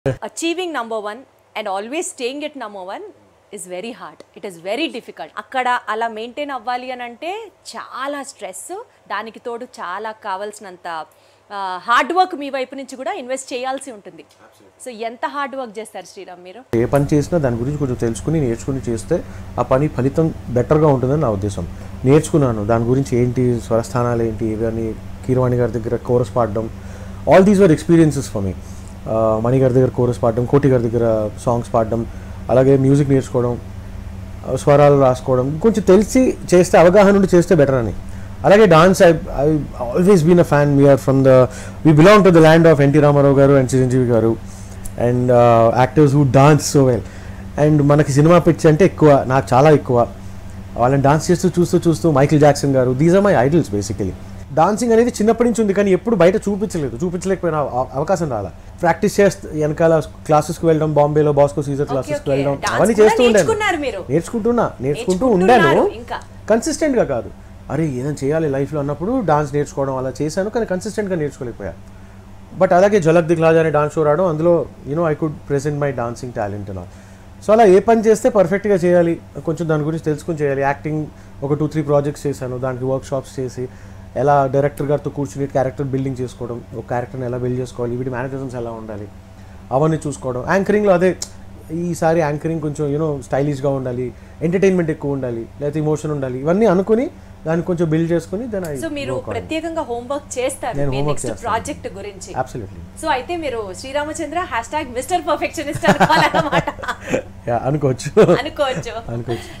Achieving number one and always staying at number one is very hard it is very difficult అక్కడ అలా maintain అవ్వాలి అని అంటే చాలా స్ట్రెస్ దానికి తోడు చాలా కావాల్సినంత హార్డ్ వర్క్ మీ వైపు నుంచి కూడా ఇన్వెస్ట్ చేయాల్సి ఉంటుంది సో ఎంత హార్డ్ వర్క్ చేస్తారు శ్రీరామ్ మీరు ఏ పని చేసినా దాని గురించి కొంచెం తెలుసుకుని నేర్చుకుని చేస్తే ఆ పని ఫలితం బెటర్గా ఉంటుందని నా ఉద్దేశం నేర్చుకున్నాను దాని గురించి ఏంటి స్వరస్థానాలు ఏంటి ఇవన్నీ కీరవాణి గారి దగ్గర కోరస్ పాడడం all these were experiences for me Mani గారి దగ్గర కోరస్ పాడడం కోటి గారి దగ్గర సాంగ్స్ పాడడం అలాగే మ్యూజిక్ నేర్చుకోవడం ఆ, స్వరాలు రాసుకోవడం కొంచెం తెలిసి చేస్తే అవగాహన ఉండి చేస్తే బెటర్ అని అలాగే dance I I always been a fan we are from the we belong to the land of N T Rama Rao garu and Chiranjeevi garu and actors who dance so well and మనకి సినిమా పిచ్చి అంటే ఎక్కువ నాకు చాలా ఎక్కువ వాళ్ళని డాన్స్ చేస్తూ చూస్తూ చూస్తూ Michael Jackson garu these are my idols basically dancing అనేది చిన్నప్పటి నుంచి ఉంది కానీ ఎప్పుడు బయట చూపించలేదు చూపించలేకపోయిన అవ- అవకాశం రాలా ప్రాక్టీస్ చేస్తూ వెనకాల క్లాసెస్కి వెళ్ళడం బాంబేలో బాస్కో సీజర్ క్లాసెస్కి okay. వెళ్ళడం Dance అవన్నీ కూడా చేస్తూ నేర్చుకున్నారు మీరు. ఉండాను నేర్చుకుంటున్నా నేర్చుకుంటూ నేర్చుకుంటున్నారు ఉండాను ఇంకా. కన్సిస్టెంట్గా కాదు అరే ఏదైనా చేయాలి లైఫ్లో అన్నప్పుడు డాన్స్ నేర్చుకోవడం అలా చేశాను కానీ కన్సిస్టెంట్గా నేర్చుకోలేకపోయా బట్ అలాగే జలక్ దిగ్లాజ్ అనే డాన్స్ షో రావడం అందులో you know I could present my dancing talent అలా సో అలా ఏ పని చేస్తే పర్ఫెక్ట్గా చేయాలి కొంచెం దాని గురించి తెలుసుకుని చేయాలి యాక్టింగ్ ఒక టూ త్రీ ప్రాజెక్ట్స్ చేశాను దానికి వర్క్ షాప్స్ చేసి ఎలా డైరెక్టర్ గారితో కూర్చుని క్యారెక్టర్ బిల్డింగ్ చేసుకోవడం ఒక క్యారెక్టర్ని ఎలా బిల్డ్ చేసుకోవాలి వీటి మేనేజర్స్ ఎలా ఉండాలి అవన్నీ చూసుకోవడం యాంకరింగ్లో అదే ఈసారి యాంకరింగ్ కొంచెం యూనో స్టైలిష్గా ఉండాలి ఎంటర్టైన్మెంట్ ఎక్కువ ఉండాలి లేకపోతే ఇమోషన్ ఉండాలి ఇవన్నీ అనుకుని దాన్ని కొంచెం బిల్డ్ చేసుకుని దెన్ ఐ సో మీరు ప్రత్యేకంగా హోంవర్క్ చేస్తారు నేను మీ homework నెక్స్ట్ చేస్తాను. ప్రాజెక్ట్ గురించి అబ్సల్యూట్లీ సో అయితే మీరు Sreerama Chandra hash tag mister perfectionist అనుకోవాలన్నమాట అనుకోవచ్చు అనుకోవచ్చు అనుకోవచ్చు